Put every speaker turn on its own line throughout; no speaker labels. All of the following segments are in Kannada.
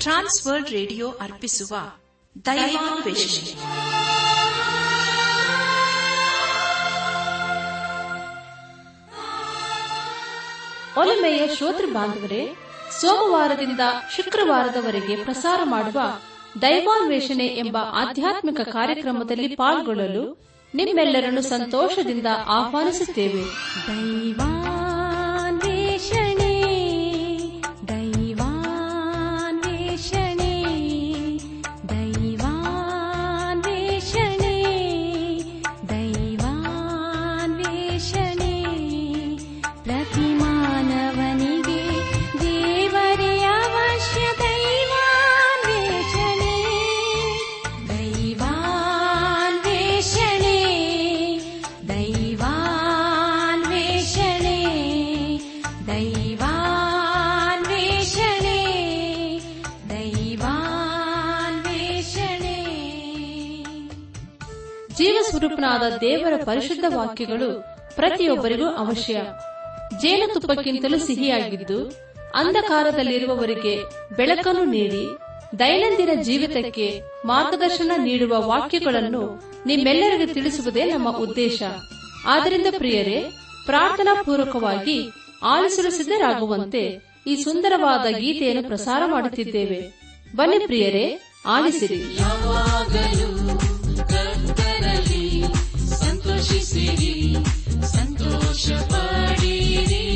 ಟ್ರಾನ್ಸ್ ವರ್ಲ್ಡ್ ರೇಡಿಯೋ ಅರ್ಪಿಸುವ ದೈವಾನ್ವೇಷಣೆ
ಒಲಮೆಯ ಶ್ರೋತೃ ಬಾಂಧವರೇ ಸೋಮವಾರದಿಂದ ಶುಕ್ರವಾರದವರೆಗೆ ಪ್ರಸಾರ ಮಾಡುವ ದೈವಾನ್ವೇಷಣೆ ಎಂಬ ಆಧ್ಯಾತ್ಮಿಕ ಕಾರ್ಯಕ್ರಮದಲ್ಲಿ ಪಾಲ್ಗೊಳ್ಳಲು ನಿಮ್ಮೆಲ್ಲರನ್ನು ಸಂತೋಷದಿಂದ ಆಹ್ವಾನಿಸುತ್ತೇವೆ
ದೈವಾನ್ವೇಷಣೆ ದೈವಾನ್ವೇಷಣೆ ದೈವಾನ್ವೇಷಣೆ ದೈವಾನ್ವೇಷಣೆ ಪ್ರತಿ ಮಾನವನಿಗೆ ದೇವರೇ ಅವಶ್ಯ ದೈವಾನ್ವೇಷಣೆ ದೈವಾನ್ವೇಷಣೆ ದೈವಾನ್ವೇಷಣೆ ದೈವಾನ್ವೇಷಣೆ ದೈವಾನ್ವೇಷಣೆ
ಜೀವ ಸ್ವರೂಪನಾದ ದೇವರ ಪರಿಶುದ್ಧ ವಾಕ್ಯಗಳು ಪ್ರತಿಯೊಬ್ಬರಿಗೂ ಅವಶ್ಯ ಜೇನುತುಪ್ಪಕ್ಕಿಂತಲೂ ಸಿಹಿಯಾಗಿದ್ದು ಅಂಧಕಾರದಲ್ಲಿರುವವರಿಗೆ ಬೆಳಕನ್ನು ನೀಡಿ ದೈನಂದಿನ ಜೀವಿತಕ್ಕೆ ಮಾರ್ಗದರ್ಶನ ನೀಡುವ ವಾಕ್ಯಗಳನ್ನು ನಿಮ್ಮೆಲ್ಲರಿಗೂ ತಿಳಿಸುವುದೇ ನಮ್ಮ ಉದ್ದೇಶ ಆದ್ದರಿಂದ ಪ್ರಿಯರೇ ಪ್ರಾರ್ಥನಾ ಪೂರ್ವಕವಾಗಿ ಆಲಿಸಲು ಸಿದ್ಧರಾಗುವಂತೆ ಈ ಸುಂದರವಾದ ಗೀತೆಯನ್ನು ಪ್ರಸಾರ ಮಾಡುತ್ತಿದ್ದೇವೆ ಬನ್ನಿ ಪ್ರಿಯರೇ ಆಲಿಸಿರಿ
ಯಾವಾಗಲೂ ಕರ್ತನಲ್ಲಿ ಸಂತೋಷಿಸಿರಿ ಸಂತೋಷ ಪಡಿರಿ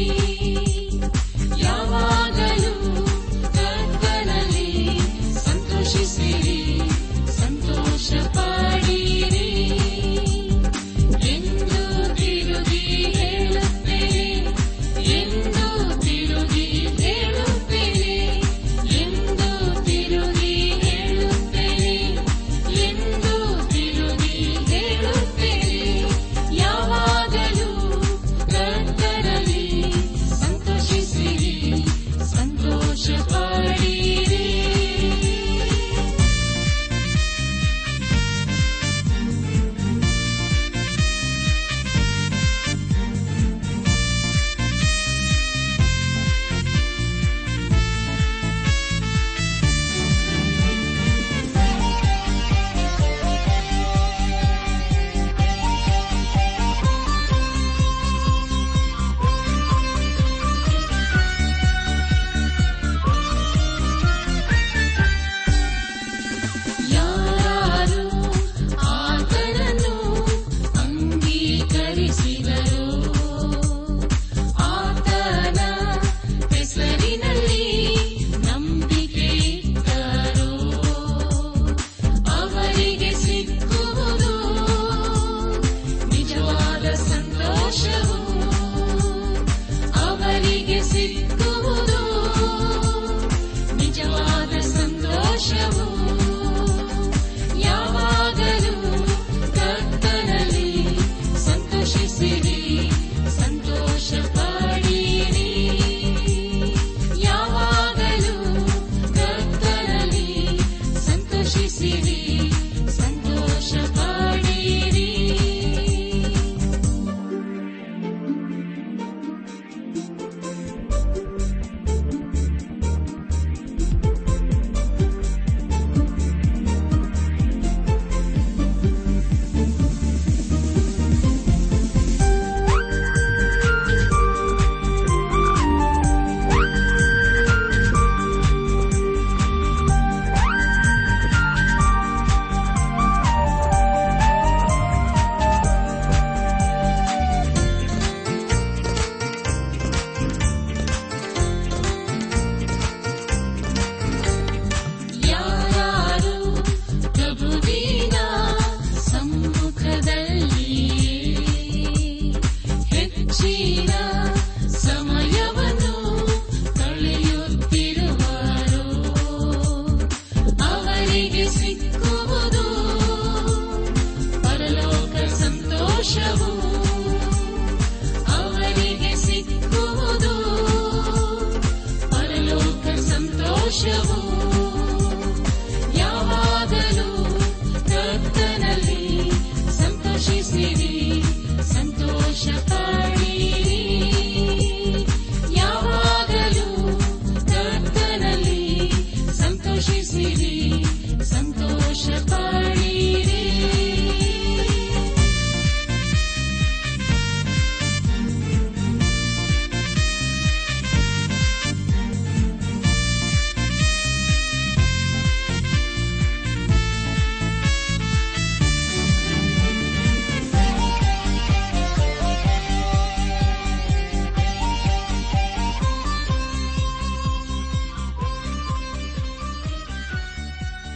ಯಾವಾಗಲೂ ಕರ್ತನಲ್ಲಿ ಸಂತೋಷಿಸಿರಿ ಸಂತೋಷ ಪಡಿರಿ ಎಂದು ತಿರುಗಿ ಹೇಳುತ್ತೇನೆ ಎಂದು ತಿರುಗಿ ಹೇಳುತ್ತೇನೆ ಎಂದು ತಿರುಗಿ ಹೇಳುತ್ತೇನೆ ಎಂದು ತಿರುಗಿ ಹೇಳುತ್ತೇನೆ ಯಾವಾಗಲೂ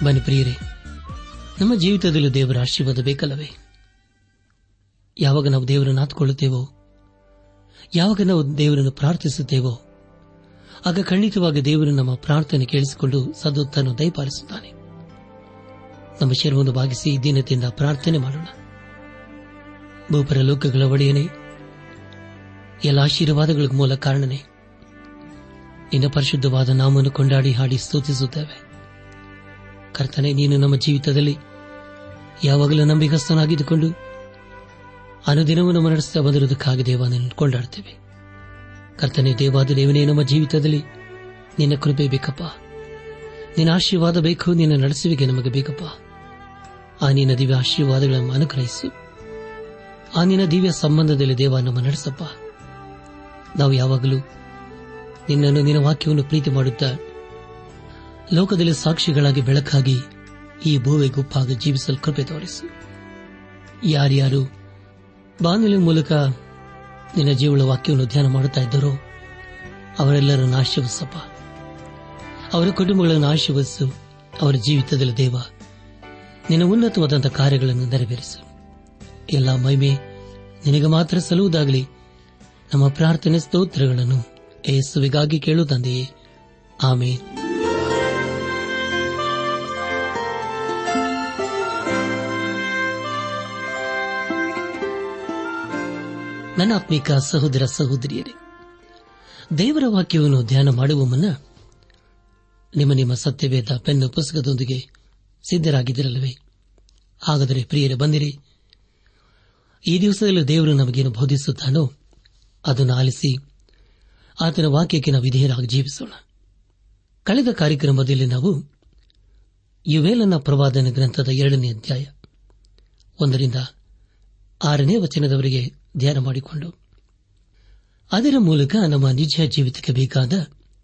ಬನ್ನಿ ಪ್ರಿಯರೇ ನಮ್ಮ ಜೀವಿತದಲ್ಲೂ ದೇವರ ಆಶೀರ್ವಾದ ಬೇಕಲ್ಲವೇ ಯಾವಾಗ ನಾವು ದೇವರನ್ನು ಆತ್ಕೊಳ್ಳುತ್ತೇವೋ ಯಾವಾಗ ನಾವು ದೇವರನ್ನು ಪ್ರಾರ್ಥಿಸುತ್ತೇವೋ ಆಗ ಖಂಡಿತವಾಗಿ ದೇವರು ನಮ್ಮ ಪ್ರಾರ್ಥನೆ ಕೇಳಿಸಿಕೊಂಡು ಸದುತ್ತನ್ನು ದಯಪಾಲಿಸುತ್ತಾನೆ ನಮ್ಮ ಶರವನ್ನು ಭಾಗಿಸಿ ದೀನತೆಯಿಂದ ಪ್ರಾರ್ಥನೆ ಮಾಡೋಣ ಭೂಪರ ಲೋಕಗಳ ಒಡೆಯನೇ ಎಲ್ಲ ಆಶೀರ್ವಾದಗಳ ಮೂಲ ಕಾರಣನೇ ನಿನ್ನ ಪರಿಶುದ್ಧವಾದ ನಾಮವನ್ನು ಕೊಂಡಾಡಿ ಹಾಡಿ ಸ್ತುತಿಸುತ್ತೇವೆ ಕರ್ತನೆ ನೀನು ನಮ್ಮ ಜೀವಿತದಲ್ಲಿ ಯಾವಾಗಲೂ ನಂಬಿಗಸ್ತನಾಗಿದ್ದುಕೊಂಡು ಅನುದಿನವನ್ನು ನಡೆಸುತ್ತಾ ಬಂದಿರುವುದಕ್ಕಾಗಿ ದೇವಾನನ್ನು ಕೊಂಡಾಡ್ತೇವೆ ಕರ್ತನೆ ದೇವಾದ ದೇವನೇ ನಮ್ಮ ಜೀವಿತದಲ್ಲಿ ನಿನ್ನ ಕೃಪೆ ಬೇಕಪ್ಪ ನಿನ್ನ ಆಶೀರ್ವಾದ ಬೇಕು ನಿನ್ನ ನಡೆಸುವಿಕೆ ನಮಗೆ ಬೇಕಪ್ಪ ಆ ನಿನ್ನ ದಿವ್ಯ ಆಶೀರ್ವಾದಗಳನ್ನು ಅನುಗ್ರಹಿಸು ಆ ನಿನ್ನ ದಿವ್ಯ ಸಂಬಂಧದಲ್ಲಿ ದೇವ ನಮ್ಮ ನಡೆಸಪ್ಪ ನಾವು ಯಾವಾಗಲೂ ನಿನ್ನನ್ನು ನಿನ್ನ ವಾಕ್ಯವನ್ನು ಪ್ರೀತಿ ಮಾಡುತ್ತಾ ಲೋಕದಲ್ಲಿ ಸಾಕ್ಷಿಗಳಾಗಿ ಬೆಳಕಾಗಿ ಈ ಭೂವೆ ಗುಪ್ಪಾಗಿ ಜೀವಿಸಲು ಕೃಪೆ ತೋರಿಸು ಯಾರ್ಯಾರು ಬಾನುಲಿ ಮೂಲಕ ನಿನ್ನ ಜೀವಳ ವಾಕ್ಯವನ್ನು ಧ್ಯಾನ ಮಾಡುತ್ತಾ ಇದ್ದರೋ ಅವರೆಲ್ಲರನ್ನು ಆಶೀರ್ವಸಪ್ಪ ಅವರ ಕುಟುಂಬಗಳನ್ನು ಆಶೀರ್ವದಿಸು ಅವರ ಜೀವಿತದಲ್ಲಿ ದೇವ ನಿನ್ನ ಉನ್ನತವಾದಂತಹ ಕಾರ್ಯಗಳನ್ನು ನೆರವೇರಿಸು ಎಲ್ಲ ಮಹಿಮೆ ನಿನಗೆ ಮಾತ್ರ ಸಲ್ಲುವುದಾಗಲಿ ನಮ್ಮ ಪ್ರಾರ್ಥನೆ ಸ್ತೋತ್ರಗಳನ್ನು ಯೇಸುವಿಗಾಗಿ ಕೇಳುತ್ತಂದೆಯೇ ಆಮೇಲೆ ನನ್ನ ಆತ್ಮಿಕ ಸಹೋದರ ಸಹೋದರಿಯರೇ ದೇವರ ವಾಕ್ಯವನ್ನು ಧ್ಯಾನ ಮಾಡುವ ಮುನ್ನ ನಿಮ್ಮ ನಿಮ್ಮ ಸತ್ಯವೇದ ಪೆನ್ನು ಪುಸ್ತಕದೊಂದಿಗೆ ಸಿದ್ದರಾಗಿದ್ದಿರಲ್ಲವೇ ಹಾಗಾದರೆ ಪ್ರಿಯರೇ ಬಂದಿರಿ ಈ ದಿವಸದಲ್ಲಿ ದೇವರು ನಮಗೇನು ಬೋಧಿಸುತ್ತಾನೋ ಅದನ್ನು ಆಲಿಸಿ ಆತನ ವಾಕ್ಯಕ್ಕೆ ನಾವು ವಿಧೇಯರಾಗಿ ಜೀವಿಸೋಣ ಕಳೆದ ಕಾರ್ಯಕ್ರಮದಲ್ಲಿ ನಾವು ಯುವೇಲನ ಪ್ರವಾದನ ಗ್ರಂಥದ ಎರಡನೇ ಅಧ್ಯಾಯ ಒಂದರಿಂದ ಆರನೇ ವಚನದವರೆಗೆ ಧ್ಯಾನ ಮಾಡಿಕೊಂಡು ಅದರ ಮೂಲಕ ನಮ್ಮ ನಿಜ ಜೀವಿತಕ್ಕೆ ಬೇಕಾದ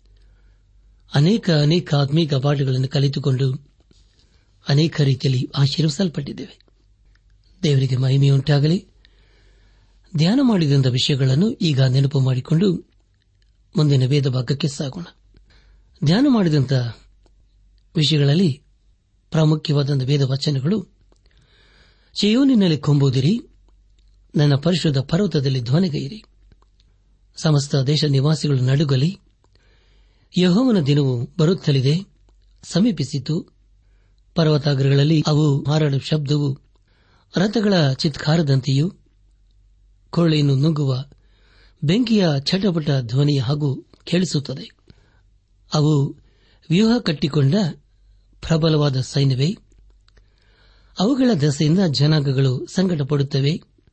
ಅನೇಕ ಅನೇಕ ಆತ್ಮೀಕ ಪಾಠಗಳನ್ನು ಕಲಿತುಕೊಂಡು ಅನೇಕ ರೀತಿಯಲ್ಲಿ ಆಶೀರ್ವಿಸಲ್ಪಟ್ಟಿದ್ದೇವೆ ದೇವರಿಗೆ ಮಹಿಮೆಯುಂಟಾಗಲಿ ಧ್ಯಾನ ಮಾಡಿದಂಥ ವಿಷಯಗಳನ್ನು ಈಗ ನೆನಪು ಮಾಡಿಕೊಂಡು ಮುಂದಿನ ವೇದ ಭಾಗಕ್ಕೆ ಸಾಗೋಣ ಧ್ಯಾನ ಮಾಡಿದಂಥ ವಿಷಯಗಳಲ್ಲಿ ಪ್ರಾಮುಖ್ಯವಾದ ವೇದ ವಚನಗಳು ಚಯೋನಿನಲ್ಲಿ ಕೊಂಬುದಿರಿ ನನ್ನ ಪರಿಶುದ್ಧ ಪರ್ವತದಲ್ಲಿ ಧ್ವನಿಗೈರಿ ಸಮಸ್ತ ದೇಶ ನಿವಾಸಿಗಳು ನಡುಗಲಿ ಯಹೋವನ ದಿನವು ಬರುತ್ತಲಿದೆ ಸಮೀಪಿಸಿತು ಪರ್ವತಾಗ್ರಗಳಲ್ಲಿ ಅವು ಹಾರಾಡುವ ಶಬ್ದವು ರಥಗಳ ಚಿತ್ಕಾರದಂತೆಯೂ ಕೊಳ್ಳೆಯನ್ನು ನುಗ್ಗುವ ಬೆಂಕಿಯ ಚಟಪಟ ಧ್ವನಿ ಹಾಗೂ ಕೇಳಿಸುತ್ತದೆ ಅವು ವ್ಯೂಹ ಕಟ್ಟಿಕೊಂಡ ಪ್ರಬಲವಾದ ಸೈನ್ಯವೇ ಅವುಗಳ ದಸೆಯಿಂದ ಜನಾಂಗಗಳು ಸಂಕಟಪಡುತ್ತವೆ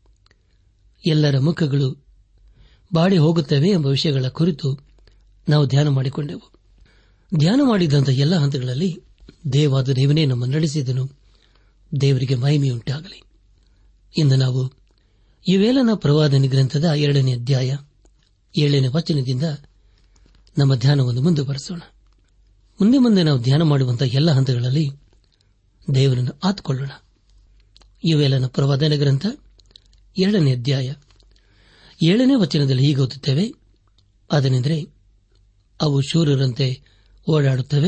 ಎಲ್ಲರ ಮುಖಗಳು ಬಾಡಿ ಹೋಗುತ್ತವೆ ಎಂಬ ವಿಷಯಗಳ ಕುರಿತು ನಾವು ಧ್ಯಾನ ಮಾಡಿಕೊಂಡೆವು ಧ್ಯಾನ ಮಾಡಿದಂಥ ಎಲ್ಲ ಹಂತಗಳಲ್ಲಿ ದೇವಾದ ದೇವನೇ ನಮ್ಮ ನಡೆಸಿದನು ದೇವರಿಗೆ ಮಹಿಮೆಯುಂಟಾಗಲಿ ಇಂದು ನಾವು ಇವೇಲನ ಪ್ರವಾದನೆ ಗ್ರಂಥದ ಎರಡನೇ ಅಧ್ಯಾಯ ಏಳನೇ ವಚನದಿಂದ ನಮ್ಮ ಧ್ಯಾನವನ್ನು ಮುಂದುವರೆಸೋಣ ಮುಂದೆ ಮುಂದೆ ನಾವು ಧ್ಯಾನ ಮಾಡುವಂತಹ ಎಲ್ಲ ಹಂತಗಳಲ್ಲಿ ದೇವರನ್ನು ಆತುಕೊಳ್ಳೋಣ ಇವೇಲನ ಪ್ರವಾದನೆ ಗ್ರಂಥ ಎರಡನೇ ಅಧ್ಯಾಯ ಏಳನೇ ವಚನದಲ್ಲಿ ಹೀಗೆ ಓದುತ್ತೇವೆ ಅದನೆಂದರೆ ಅವು ಶೂರರಂತೆ ಓಡಾಡುತ್ತವೆ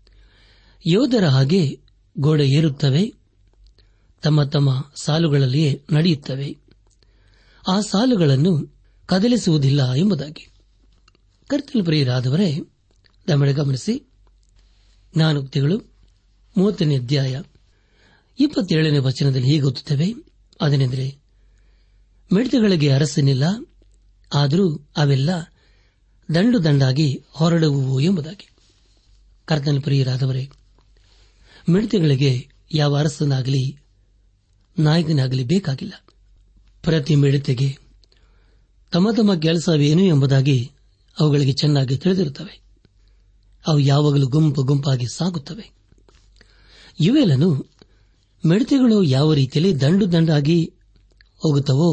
ಯೋಧರ ಹಾಗೆ ಗೋಡೆ ಏರುತ್ತವೆ ತಮ್ಮ ತಮ್ಮ ಸಾಲುಗಳಲ್ಲಿಯೇ ನಡೆಯುತ್ತವೆ ಆ ಸಾಲುಗಳನ್ನು ಕದಲಿಸುವುದಿಲ್ಲ ಎಂಬುದಾಗಿ ಕರ್ತಲು ಪ್ರಿಯರಾದವರೇ ದಮಳೆ ಗಮನಿಸಿ ಜ್ಞಾನೋಕ್ತಿಗಳು ಮೂವತ್ತನೇ ಅಧ್ಯಾಯ ಇಪ್ಪತ್ತೇಳನೇ ವಚನದಲ್ಲಿ ಹೀಗೆ ಓದುತ್ತವೆ ಅದನೆಂದರೆ ಮಿಡಿತಗಳಿಗೆ ಅರಸನಿಲ್ಲ ಆದರೂ ಅವೆಲ್ಲ ದಂಡು ದಂಡಾಗಿ ಹೊರಡುವುವು ಎಂಬುದಾಗಿ ಕರ್ತನ ಪ್ರಿಯರಾದವರೇ ಮಿಡಿತಗಳಿಗೆ ಯಾವ ಅರಸನಾಗಲಿ ನಾಯಕನಾಗಲಿ ಬೇಕಾಗಿಲ್ಲ ಪ್ರತಿ ಮಿಡತೆಗೆ ತಮ್ಮ ತಮ್ಮ ಕೆಲಸವೇನು ಎಂಬುದಾಗಿ ಅವುಗಳಿಗೆ ಚೆನ್ನಾಗಿ ತಿಳಿದಿರುತ್ತವೆ ಅವು ಯಾವಾಗಲೂ ಗುಂಪು ಗುಂಪಾಗಿ ಸಾಗುತ್ತವೆ ಇವೆಲ್ಲನು ಮಿಡತೆಗಳು ಯಾವ ರೀತಿಯಲ್ಲಿ ದಂಡು ದಂಡಾಗಿ ಹೋಗುತ್ತವೋ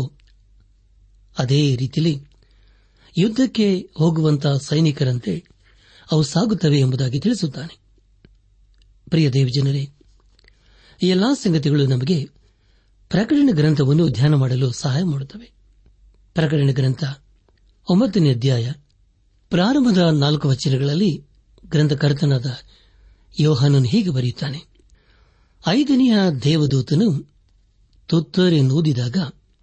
ಅದೇ ರೀತಿಯಲ್ಲಿ ಯುದ್ದಕ್ಕೆ ಹೋಗುವಂತಹ ಸೈನಿಕರಂತೆ ಅವು ಸಾಗುತ್ತವೆ ಎಂಬುದಾಗಿ ತಿಳಿಸುತ್ತಾನೆ ಪ್ರಿಯ ದೇವಜನರೇ ಈ ಎಲ್ಲಾ ಸಂಗತಿಗಳು ನಮಗೆ ಪ್ರಕಟಣೆ ಗ್ರಂಥವನ್ನು ಧ್ಯಾನ ಮಾಡಲು ಸಹಾಯ ಮಾಡುತ್ತವೆ ಪ್ರಕಟಣೆ ಗ್ರಂಥ ಒಂಬತ್ತನೇ ಅಧ್ಯಾಯ ಪ್ರಾರಂಭದ ನಾಲ್ಕು ವಚನಗಳಲ್ಲಿ ಗ್ರಂಥಕರ್ತನಾದ ಯೋಹಾನನು ಹೀಗೆ ಬರೆಯುತ್ತಾನೆ ಐದನೆಯ ದೇವದೂತನು ತುತ್ತೂರಿ ನೂದಿದಾಗ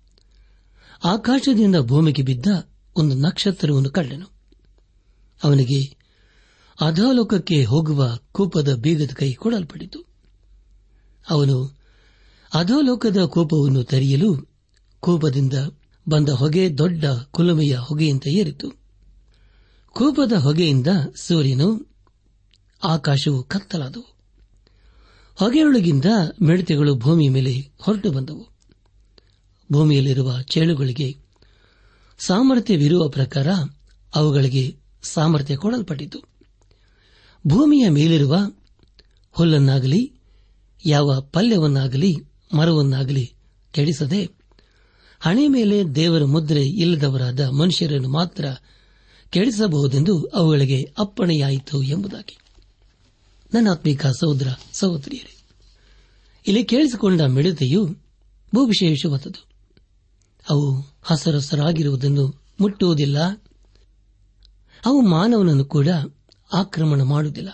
ಆಕಾಶದಿಂದ ಭೂಮಿಗೆ ಬಿದ್ದ ಒಂದು ನಕ್ಷತ್ರವನ್ನು ಕಂಡನು ಅವನಿಗೆ ಅಧೋಲೋಕಕ್ಕೆ ಹೋಗುವ ಕೂಪದ ಬೀಗದ ಕೈ ಕೊಡಲ್ಪಡಿತು ಅವನು ಅಧೋಲೋಕದ ಕೂಪವನ್ನು ತೆರೆಯಲು ಕೂಪದಿಂದ ಬಂದ ಹೊಗೆ ದೊಡ್ಡ ಕುಲುಮೆಯ ಹೊಗೆಯಂತೆ ಏರಿತು ಕೂಪದ ಹೊಗೆಯಿಂದ ಸೂರ್ಯನು ಆಕಾಶವು ಕತ್ತಲಾದವು ಹೊಗೆಯೊಳಗಿಂದ ಮಿಡತೆಗಳು ಭೂಮಿ ಮೇಲೆ ಹೊರಟು ಬಂದವು ಭೂಮಿಯಲ್ಲಿರುವ ಚೇಳುಗಳಿಗೆ ಸಾಮರ್ಥ್ಯವಿರುವ ಪ್ರಕಾರ ಅವುಗಳಿಗೆ ಸಾಮರ್ಥ್ಯ ಕೊಡಲ್ಪಟ್ಟಿತು ಭೂಮಿಯ ಮೇಲಿರುವ ಹುಲ್ಲನ್ನಾಗಲಿ ಯಾವ ಪಲ್ಯವನ್ನಾಗಲಿ ಮರವನ್ನಾಗಲಿ ಕೆಡಿಸದೆ ಹಣೆ ಮೇಲೆ ದೇವರ ಮುದ್ರೆ ಇಲ್ಲದವರಾದ ಮನುಷ್ಯರನ್ನು ಮಾತ್ರ ಕೆಡಿಸಬಹುದೆಂದು ಅವುಗಳಿಗೆ ಅಪ್ಪಣೆಯಾಯಿತು ಎಂಬುದಾಗಿ ನನ್ನ ಆತ್ಮಿಕ ಸಹೋದರ ಸಹೋದರಿಯರೇ ಇಲ್ಲಿ ಕೇಳಿಸಿಕೊಂಡ ಮಿಡತೆಯು ಭೂವಿಶೇಷವಾದದು ಅವು ಹಸರಸರಾಗಿರುವುದನ್ನು ಮುಟ್ಟುವುದಿಲ್ಲ ಅವು ಮಾನವನನ್ನು ಕೂಡ ಆಕ್ರಮಣ ಮಾಡುವುದಿಲ್ಲ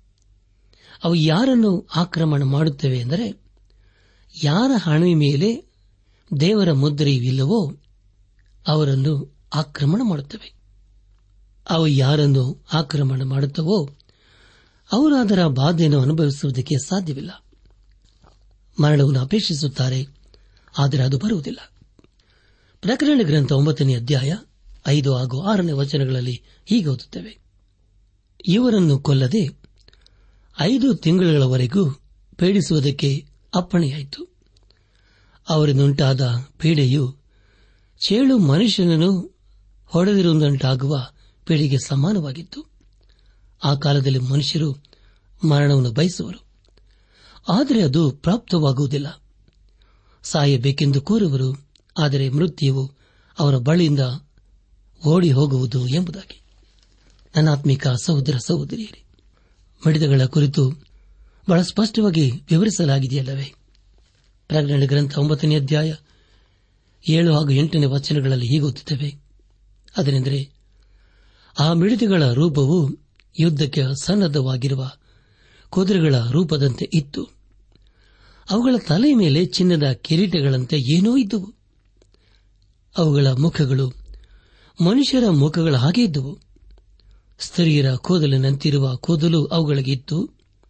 ಅವು ಯಾರನ್ನು ಆಕ್ರಮಣ ಮಾಡುತ್ತವೆ ಎಂದರೆ ಯಾರ ಹಣೆ ಮೇಲೆ ದೇವರ ಮುದ್ರೆಯಿಲ್ಲವೋ ಅವರನ್ನು ಆಕ್ರಮಣ ಮಾಡುತ್ತವೆ ಅವು ಯಾರನ್ನು ಆಕ್ರಮಣ ಮಾಡುತ್ತವೋ ಅವರು ಅದರ ಬಾಧೆಯನ್ನು ಅನುಭವಿಸುವುದಕ್ಕೆ ಸಾಧ್ಯವಿಲ್ಲ ಮರಣವನ್ನು ಅಪೇಕ್ಷಿಸುತ್ತಾರೆ ಆದರೆ ಅದು ಬರುವುದಿಲ್ಲ ಪ್ರಕರಣ ಗ್ರಂಥ ಒಂಬತ್ತನೇ ಅಧ್ಯಾಯ ಐದು ಹಾಗೂ ಆರನೇ ವಚನಗಳಲ್ಲಿ ಹೀಗೆ ಓದುತ್ತೇವೆ ಇವರನ್ನು ಕೊಲ್ಲದೆ ಐದು ತಿಂಗಳುಗಳವರೆಗೂ ಪೀಡಿಸುವುದಕ್ಕೆ ಅಪ್ಪಣೆಯಾಯಿತು ಅವರಿಂದುಂಟಾದ ಪೀಡೆಯು ಚೇಳು ಮನುಷ್ಯನನ್ನು ಹೊಡೆದಿರುವುದಂಟಾಗುವ ಪೀಡೆಗೆ ಸಮಾನವಾಗಿತ್ತು ಆ ಕಾಲದಲ್ಲಿ ಮನುಷ್ಯರು ಮರಣವನ್ನು ಬಯಸುವರು ಆದರೆ ಅದು ಪ್ರಾಪ್ತವಾಗುವುದಿಲ್ಲ ಸಾಯಬೇಕೆಂದು ಕೋರುವರು ಆದರೆ ಮೃತ್ಯುವು ಅವರ ಬಳಿಯಿಂದ ಓಡಿ ಹೋಗುವುದು ಎಂಬುದಾಗಿ ನನ್ನಾತ್ಮಿಕ ಸಹೋದರ ಸಹೋದರಿಯರೇ ಮಿಡಿತಗಳ ಕುರಿತು ಬಹಳ ಸ್ಪಷ್ಟವಾಗಿ ವಿವರಿಸಲಾಗಿದೆಯಲ್ಲವೇ ಪ್ರಕಟಣೆ ಗ್ರಂಥ ಒಂಬತ್ತನೇ ಅಧ್ಯಾಯ ಏಳು ಹಾಗೂ ಎಂಟನೇ ವಚನಗಳಲ್ಲಿ ಹೀಗೊತ್ತುತ್ತವೆ ಅದನೆಂದರೆ ಆ ಮಿಡಿತಗಳ ರೂಪವು ಯುದ್ದಕ್ಕೆ ಸನ್ನದ್ದವಾಗಿರುವ ಕುದುರೆಗಳ ರೂಪದಂತೆ ಇತ್ತು ಅವುಗಳ ತಲೆಯ ಮೇಲೆ ಚಿನ್ನದ ಕಿರೀಟಗಳಂತೆ ಏನೋ ಇದ್ದುವು ಅವುಗಳ ಮುಖಗಳು ಮನುಷ್ಯರ ಮುಖಗಳ ಹಾಗೆ ಇದ್ದುವು ಸ್ತ್ರೀಯರ ಕೂದಲಿನಂತಿರುವ ಕೂದಲು ಅವುಗಳಿಗಿತ್ತು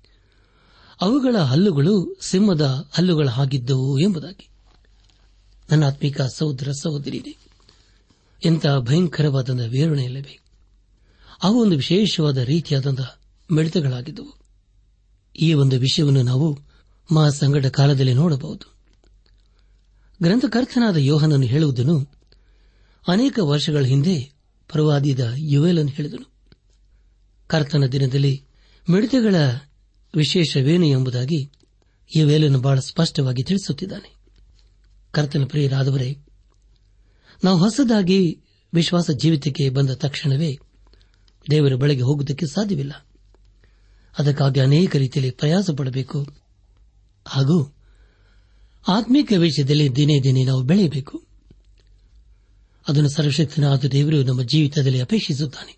ಅವುಗಳ ಹಲ್ಲುಗಳು ಸಿಂಹದ ಹಲ್ಲುಗಳ ಹಾಗಿದ್ದವು ಎಂಬುದಾಗಿ ನನ್ನ ಆತ್ಮಿಕ ಸಹೋದರ ಸಹೋದರಿದೆ ಎಂಥ ಭಯಂಕರವಾದ ವಿವರಣೆಯಲ್ಲವೇ ಅವು ಒಂದು ವಿಶೇಷವಾದ ರೀತಿಯಾದ ಮಿಡಿತಗಳಾಗಿದ್ದವು ಈ ಒಂದು ವಿಷಯವನ್ನು ನಾವು ಮಹಾಸಂಗಡ ಕಾಲದಲ್ಲಿ ನೋಡಬಹುದು ಗ್ರಂಥಕರ್ತನಾದ ಯೋಹನನ್ನು ಹೇಳುವುದನ್ನು ಅನೇಕ ವರ್ಷಗಳ ಹಿಂದೆ ಪ್ರವಾದಿದ ಯುವೇಲನ್ನು ಹೇಳಿದನು ಕರ್ತನ ದಿನದಲ್ಲಿ ಮಿಡಿತಗಳ ವಿಶೇಷವೇನು ಎಂಬುದಾಗಿ ಯುವೇಲನ್ನು ಬಹಳ ಸ್ಪಷ್ಟವಾಗಿ ತಿಳಿಸುತ್ತಿದ್ದಾನೆ ಕರ್ತನ ಪ್ರಿಯರಾದವರೇ ನಾವು ಹೊಸದಾಗಿ ವಿಶ್ವಾಸ ಜೀವಿತಕ್ಕೆ ಬಂದ ತಕ್ಷಣವೇ ದೇವರ ಬಳಿಗೆ ಹೋಗುವುದಕ್ಕೆ ಸಾಧ್ಯವಿಲ್ಲ ಅದಕ್ಕಾಗಿ ಅನೇಕ ರೀತಿಯಲ್ಲಿ ಪ್ರಯಾಸ ಪಡಬೇಕು ಹಾಗೂ ಆತ್ಮೀಕ ವಿಷಯದಲ್ಲಿ ದಿನೇ ದಿನೇ ನಾವು ಬೆಳೆಯಬೇಕು ಅದನ್ನು ಸರ್ವಶಕ್ತನಾದ ದೇವರು ನಮ್ಮ ಜೀವಿತದಲ್ಲಿ ಅಪೇಕ್ಷಿಸುತ್ತಾನೆ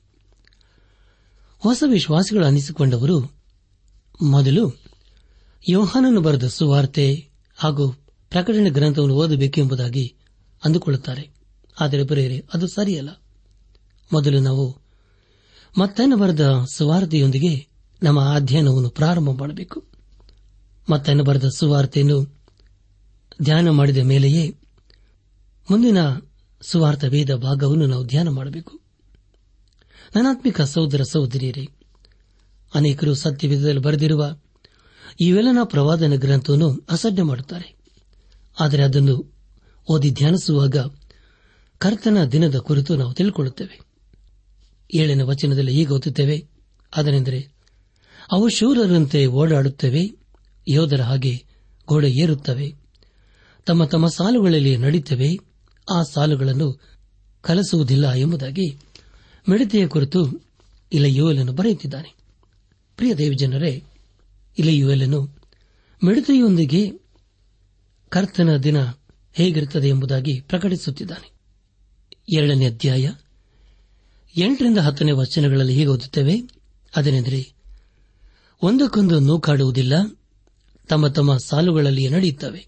ಹೊಸ ವಿಶ್ವಾಸಿಗಳು ಅನಿಸಿಕೊಂಡವರು ಮೊದಲು ಯೋಹಾನನ್ನು ಬರೆದ ಸುವಾರ್ತೆ ಹಾಗೂ ಪ್ರಕಟಣೆ ಗ್ರಂಥವನ್ನು ಓದಬೇಕೆಂಬುದಾಗಿ ಅಂದುಕೊಳ್ಳುತ್ತಾರೆ ಆದರೆ ಬರೆಯರೆ ಅದು ಸರಿಯಲ್ಲ ಮೊದಲು ನಾವು ಮತ್ತನ್ನು ಬರೆದ ಸುವಾರ್ತೆಯೊಂದಿಗೆ ನಮ್ಮ ಅಧ್ಯಯನವನ್ನು ಪ್ರಾರಂಭ ಮಾಡಬೇಕು ಮತ್ತನ್ನು ಬರೆದ ಸುವಾರ್ತೆಯನ್ನು ಧ್ಯಾನ ಮಾಡಿದ ಮೇಲೆಯೇ ಮುಂದಿನ ಸುವಾರ್ಥ ವೇದ ಭಾಗವನ್ನು ನಾವು ಧ್ಯಾನ ಮಾಡಬೇಕು ನನಾತ್ಮಿಕ ಸಹೋದರ ಸಹೋದರಿಯರೇ ಅನೇಕರು ಸತ್ಯವೇದದಲ್ಲಿ ಬರೆದಿರುವ ಇವೆಲ್ಲನ ಪ್ರವಾದನ ಗ್ರಂಥವನ್ನು ಅಸಡ್ಡೆ ಮಾಡುತ್ತಾರೆ ಆದರೆ ಅದನ್ನು ಓದಿ ಧ್ಯಾನಿಸುವಾಗ ಕರ್ತನ ದಿನದ ಕುರಿತು ನಾವು ತಿಳ್ಕೊಳ್ಳುತ್ತೇವೆ ಏಳನೇ ವಚನದಲ್ಲಿ ಈಗ ಓದುತ್ತೇವೆ ಅದನೆಂದರೆ ಅವು ಶೂರರಂತೆ ಓಡಾಡುತ್ತವೆ ಯೋಧರ ಹಾಗೆ ಗೋಡೆ ಏರುತ್ತವೆ ತಮ್ಮ ತಮ್ಮ ಸಾಲುಗಳಲ್ಲಿ ನಡೀತವೆ ಆ ಸಾಲುಗಳನ್ನು ಕಲಿಸುವುದಿಲ್ಲ ಎಂಬುದಾಗಿ ಮಿಡತೆಯ ಕುರಿತು ಇಲೆಯುವಲನ್ನು ಬರೆಯುತ್ತಿದ್ದಾನೆ ಪ್ರಿಯ ದೇವಜನರೇ ಇಲೆಯುವಲನ್ನು ಮಿಡತೆಯೊಂದಿಗೆ ಕರ್ತನ ದಿನ ಹೇಗಿರುತ್ತದೆ ಎಂಬುದಾಗಿ ಪ್ರಕಟಿಸುತ್ತಿದ್ದಾನೆ ಎರಡನೇ ಅಧ್ಯಾಯ ಎಂಟರಿಂದ ಹತ್ತನೇ ವಚನಗಳಲ್ಲಿ ಹೀಗೆ ಓದುತ್ತೇವೆ ಅದನೆಂದರೆ ಒಂದಕ್ಕೊಂದು ನೂಕಾಡುವುದಿಲ್ಲ ತಮ್ಮ ತಮ್ಮ ಸಾಲುಗಳಲ್ಲಿ ನಡೆಯುತ್ತವೆ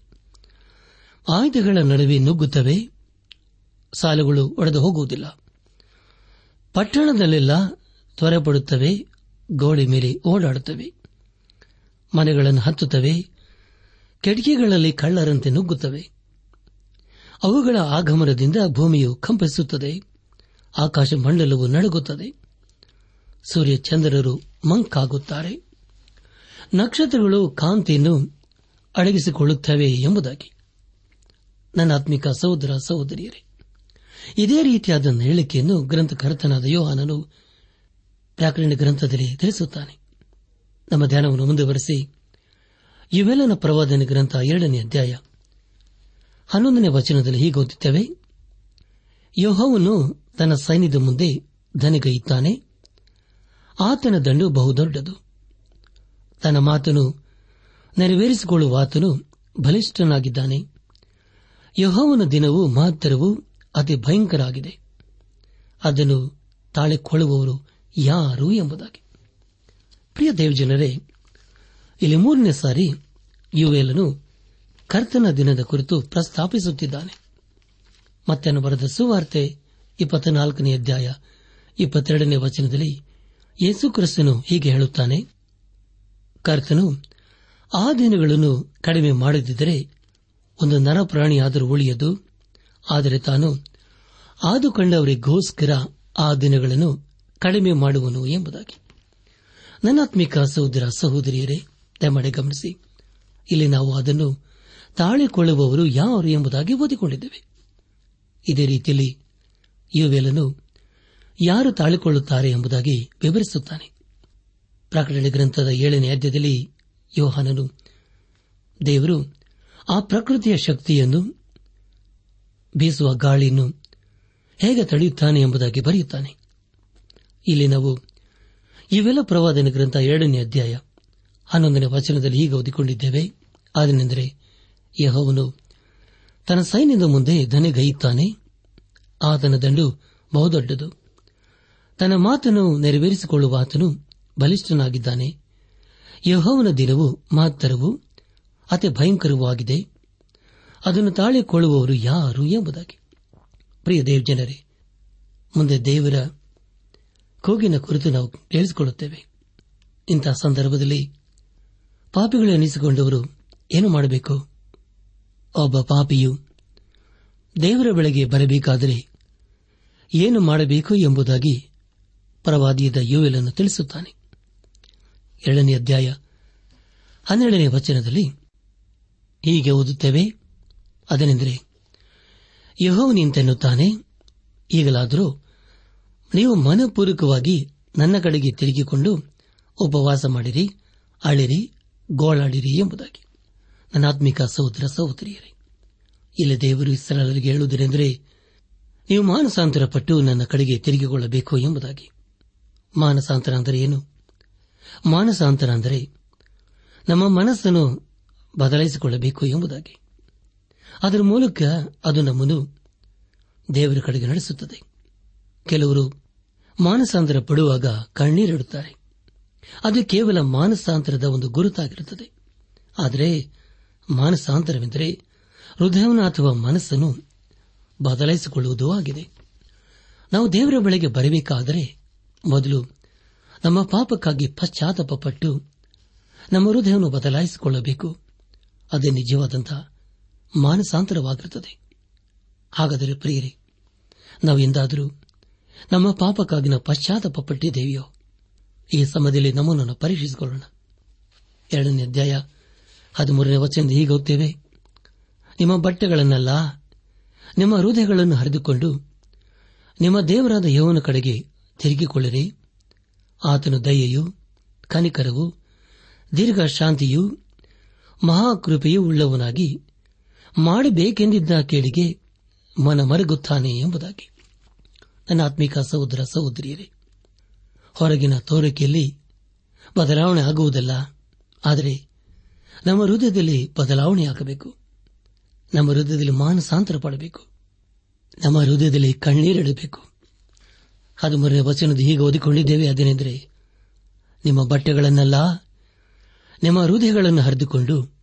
ಆಯುಧಗಳ ನಡುವೆ ನುಗ್ಗುತ್ತವೆ ಸಾಲುಗಳು ಒಡೆದು ಹೋಗುವುದಿಲ್ಲ ಪಟ್ಟಣದಲ್ಲೆಲ್ಲ ತ್ವರೆಪಡುತ್ತವೆ ಗೋಡೆ ಮೇಲೆ ಓಡಾಡುತ್ತವೆ ಮನೆಗಳನ್ನು ಹತ್ತುತ್ತವೆ ಕಿಟಕಿಗಳಲ್ಲಿ ಕಳ್ಳರಂತೆ ನುಗ್ಗುತ್ತವೆ ಅವುಗಳ ಆಗಮನದಿಂದ ಭೂಮಿಯು ಕಂಪಿಸುತ್ತದೆ ಆಕಾಶ ಮಂಡಲವು ನಡುಗುತ್ತದೆ ಸೂರ್ಯ ಚಂದ್ರರು ಮಂಕಾಗುತ್ತಾರೆ ನಕ್ಷತ್ರಗಳು ಕಾಂತಿಯನ್ನು ಅಡಗಿಸಿಕೊಳ್ಳುತ್ತವೆ ಎಂಬುದಾಗಿ ನನ್ನ ಆತ್ಮಿಕ ಸಹೋದರ ಸಹೋದರಿಯರೇ ಇದೇ ರೀತಿಯಾದ ಹೇಳಿಕೆಯನ್ನು ಗ್ರಂಥಕರ್ತನಾದ ಯೋಹಾನನು ವ್ಯಾಕರಣ ಗ್ರಂಥದಲ್ಲಿ ತಿಳಿಸುತ್ತಾನೆ ನಮ್ಮ ಧ್ಯಾನವನ್ನು ಮುಂದುವರೆಸಿ ಇವೆಲ್ಲನ ಪ್ರವಾದನೆ ಗ್ರಂಥ ಎರಡನೇ ಅಧ್ಯಾಯ ಹನ್ನೊಂದನೇ ವಚನದಲ್ಲಿ ಹೀಗೆ ಓದುತ್ತೇವೆ ಯೋಹವನ್ನು ತನ್ನ ಸೈನ್ಯದ ಮುಂದೆ ಧನಿಗೈಯುತ್ತಾನೆ ಆತನ ದಂಡು ಬಹುದೊಡ್ಡದು ತನ್ನ ಮಾತನ್ನು ನೆರವೇರಿಸಿಕೊಳ್ಳುವ ಆತನು ಬಲಿಷ್ಠನಾಗಿದ್ದಾನೆ ಯಹೋವನ ದಿನವು ಮಹತ್ತರವು ಅತಿ ಭಯಂಕರ ಆಗಿದೆ ಅದನ್ನು ತಾಳಿಕೊಳ್ಳುವವರು ಯಾರು ಎಂಬುದಾಗಿ ಪ್ರಿಯ ದೇವಜನರೇ ಇಲ್ಲಿ ಮೂರನೇ ಸಾರಿ ಯುವೇಲನು ಕರ್ತನ ದಿನದ ಕುರಿತು ಪ್ರಸ್ತಾಪಿಸುತ್ತಿದ್ದಾನೆ ಮತ್ತನ್ನು ಬರೆದ ಸುವಾರ್ತೆ ಇಪ್ಪತ್ನಾಲ್ಕನೇ ಅಧ್ಯಾಯ ಇಪ್ಪತ್ತೆರಡನೇ ವಚನದಲ್ಲಿ ಯೇಸು ಕ್ರಿಸ್ತನು ಹೀಗೆ ಹೇಳುತ್ತಾನೆ ಕರ್ತನು ಆ ದಿನಗಳನ್ನು ಕಡಿಮೆ ಮಾಡದಿದ್ದರೆ ಒಂದು ನರಪ್ರಾಣಿಯಾದರೂ ಉಳಿಯದು ಆದರೆ ತಾನು ಆದುಕೊಂಡವರಿಗೋಸ್ಕರ ಆ ದಿನಗಳನ್ನು ಕಡಿಮೆ ಮಾಡುವನು ಎಂಬುದಾಗಿ ನನ್ನಾತ್ಮಿಕ ಸಹೋದರ ಸಹೋದರಿಯರೇ ದಯಮಾಡಿ ಗಮನಿಸಿ ಇಲ್ಲಿ ನಾವು ಅದನ್ನು ತಾಳಿಕೊಳ್ಳುವವರು ಯಾರು ಎಂಬುದಾಗಿ ಓದಿಕೊಂಡಿದ್ದೇವೆ ಇದೇ ರೀತಿಯಲ್ಲಿ ಯುವೇಲನು ಯಾರು ತಾಳಿಕೊಳ್ಳುತ್ತಾರೆ ಎಂಬುದಾಗಿ ವಿವರಿಸುತ್ತಾನೆ ಪ್ರಕಟಣೆ ಗ್ರಂಥದ ಏಳನೇ ಅಧ್ಯಾಯದಲ್ಲಿ ಯೋಹಾನನು ದೇವರು ಆ ಪ್ರಕೃತಿಯ ಶಕ್ತಿಯನ್ನು ಬೀಸುವ ಗಾಳಿಯನ್ನು ಹೇಗೆ ತಡೆಯುತ್ತಾನೆ ಎಂಬುದಾಗಿ ಬರೆಯುತ್ತಾನೆ ಇಲ್ಲಿ ನಾವು ಇವೆಲ್ಲ ಪ್ರವಾದನ ಗ್ರಂಥ ಎರಡನೇ ಅಧ್ಯಾಯ ಹನ್ನೊಂದನೇ ವಚನದಲ್ಲಿ ಹೀಗೆ ಓದಿಕೊಂಡಿದ್ದೇವೆ ಆದನೆಂದರೆ ಯಹೋವನು ತನ್ನ ಸೈನ್ಯದ ಮುಂದೆ ಧನೆಗೈಯುತ್ತಾನೆ ಆತನ ದಂಡು ಬಹುದೊಡ್ಡದು ತನ್ನ ಮಾತನ್ನು ನೆರವೇರಿಸಿಕೊಳ್ಳುವ ಆತನು ಬಲಿಷ್ಠನಾಗಿದ್ದಾನೆ ಯಹೋವನ ದಿನವು ಮಹತ್ತರವು ಅತಿ ಭಯಂಕರವೂ ಆಗಿದೆ ಅದನ್ನು ತಾಳಿಕೊಳ್ಳುವವರು ಯಾರು ಎಂಬುದಾಗಿ ಪ್ರಿಯ ದೇವಜನರೇ ಮುಂದೆ ದೇವರ ಕೂಗಿನ ಕುರಿತು ನಾವು ಕೇಳಿಸಿಕೊಳ್ಳುತ್ತೇವೆ ಇಂತಹ ಸಂದರ್ಭದಲ್ಲಿ ಪಾಪಿಗಳು ಎನಿಸಿಕೊಂಡವರು ಏನು ಮಾಡಬೇಕು ಒಬ್ಬ ಪಾಪಿಯು ದೇವರ ಬೆಳೆಗೆ ಬರಬೇಕಾದರೆ ಏನು ಮಾಡಬೇಕು ಎಂಬುದಾಗಿ ಪ್ರವಾದಿಯಾದ ಯೋವೆಲನ್ನು ತಿಳಿಸುತ್ತಾನೆ ಏಳನೇ ಅಧ್ಯಾಯ ಹನ್ನೆರಡನೇ ವಚನದಲ್ಲಿ ಹೀಗೆ ಓದುತ್ತೇವೆ ಅದನೆಂದರೆ ಯಹೋವನಿಂತೆನ್ನುತ್ತಾನೆ ಈಗಲಾದರೂ ನೀವು ಮನಪೂರ್ವಕವಾಗಿ ನನ್ನ ಕಡೆಗೆ ತಿರುಗಿಕೊಂಡು ಉಪವಾಸ ಮಾಡಿರಿ ಅಳಿರಿ ಗೋಳಾಡಿರಿ ಎಂಬುದಾಗಿ ನನ್ನ ಆತ್ಮಿಕ ಸಹೋದರ ಸಹೋದರಿಯರೇ ಇಲ್ಲಿ ದೇವರು ಇಸ್ರಾಲರಿಗೆ ಹೇಳುವುದರೆಂದರೆ ನೀವು ಮಾನಸಾಂತರ ಪಟ್ಟು ನನ್ನ ಕಡೆಗೆ ತಿರುಗಿಕೊಳ್ಳಬೇಕು ಎಂಬುದಾಗಿ ಮಾನಸಾಂತರ ಅಂದರೆ ಏನು ಮಾನಸಾಂತರ ಅಂದರೆ ನಮ್ಮ ಮನಸ್ಸನ್ನು ಬದಲಾಯಿಸಿಕೊಳ್ಳಬೇಕು ಎಂಬುದಾಗಿ ಅದರ ಮೂಲಕ ಅದು ನಮ್ಮನ್ನು ದೇವರ ಕಡೆಗೆ ನಡೆಸುತ್ತದೆ ಕೆಲವರು ಮಾನಸಾಂತರ ಪಡುವಾಗ ಕಣ್ಣೀರಿಡುತ್ತಾರೆ ಅದು ಕೇವಲ ಮಾನಸಾಂತರದ ಒಂದು ಗುರುತಾಗಿರುತ್ತದೆ ಆದರೆ ಮಾನಸಾಂತರವೆಂದರೆ ಹೃದಯವನ್ನು ಅಥವಾ ಮನಸ್ಸನ್ನು ಬದಲಾಯಿಸಿಕೊಳ್ಳುವುದೂ ಆಗಿದೆ ನಾವು ದೇವರ ಬಳಿಗೆ ಬರಬೇಕಾದರೆ ಮೊದಲು ನಮ್ಮ ಪಾಪಕ್ಕಾಗಿ ಪಶ್ಚಾತ್ತಾಪಪಟ್ಟು ನಮ್ಮ ಹೃದಯವನ್ನು ಬದಲಾಯಿಸಿಕೊಳ್ಳಬೇಕು ಅದೇ ನಿಜವಾದಂತಹ ಮಾನಸಾಂತರವಾಗಿರುತ್ತದೆ ಹಾಗಾದರೆ ಪ್ರಿಯರೇ ನಾವು ಎಂದಾದರೂ ನಮ್ಮ ಪಾಪಕ್ಕಾಗಿ ನಾವು ಪಶ್ಚಾತ್ತಾಪಪಟ್ಟಿದ್ದೇವೆಯೋ ಈ ಸಮಯದಲ್ಲಿ ನಮ್ಮನ್ನು ಪರೀಕ್ಷಿಸಿಕೊಳ್ಳೋಣ ಎರಡನೇ ಅಧ್ಯಾಯ ಹದಿಮೂರನೇ ವಚನದಿಂದ ಹೀಗೆ ಹೋಗ್ತೇವೆ ನಿಮ್ಮ ಬಟ್ಟೆಗಳನ್ನೆಲ್ಲ ನಿಮ್ಮ ಹೃದಯಗಳನ್ನು ಹರಿದುಕೊಂಡು ನಿಮ್ಮ ದೇವರಾದ ಯೌವನ ಕಡೆಗೆ ತಿರುಗಿಕೊಳ್ಳಿರಿ ಆತನು ದಯೆಯು ಕನಿಕರವು ದೀರ್ಘ ಶಾಂತಿಯು ಮಹಾಕೃಪೆಯೂ ಉಳ್ಳವನಾಗಿ ಮಾಡಬೇಕೆಂದಿದ್ದ ಕೇಳಿಗೆ ಮನ ಮರಗುತ್ತಾನೆ ಎಂಬುದಾಗಿ ನನ್ನ ಆತ್ಮಿಕ ಸಹೋದರ ಸಹೋದರಿಯರೇ ಹೊರಗಿನ ತೋರಿಕೆಯಲ್ಲಿ ಬದಲಾವಣೆ ಆಗುವುದಲ್ಲ ಆದರೆ ನಮ್ಮ ಹೃದಯದಲ್ಲಿ ಬದಲಾವಣೆಯಾಗಬೇಕು ನಮ್ಮ ಹೃದಯದಲ್ಲಿ ಮಾನಸಾಂತರ ಪಡಬೇಕು ನಮ್ಮ ಹೃದಯದಲ್ಲಿ ಕಣ್ಣೀರಿಡಬೇಕು ಅದು ಮೂರನೇ ವಚನದ ಹೀಗೆ ಓದಿಕೊಂಡಿದ್ದೇವೆ ಅದೇನೆಂದರೆ ನಿಮ್ಮ ಬಟ್ಟೆಗಳನ್ನೆಲ್ಲ ನಿಮ್ಮ ಹೃದಯಗಳನ್ನು ಹರಿದುಕೊಂಡು